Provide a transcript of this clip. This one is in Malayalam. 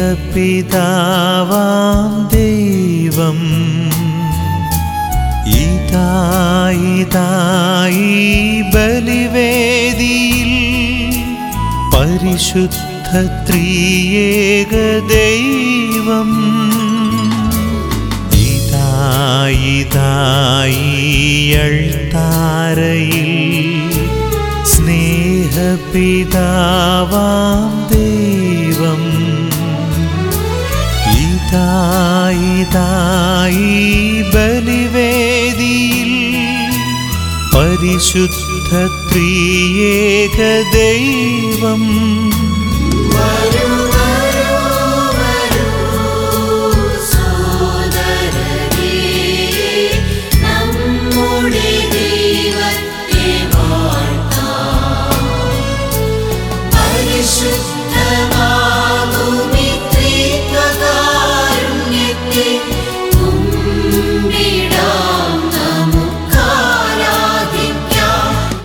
സ്നേഹപിതാവാം ദൈവം ഇതായിതായി ബലിവേദിയിൽ പരിശുദ്ധ ത്രിയേക ദൈവം ഇതായിതായി അൾത്താരയിൽ സ്നേഹപിതാവാം ദൈവം ഇതായിതായി ബലിവേദിയിൽ പരിശുദ്ധ ത്രിയേക ദൈവം വരൂ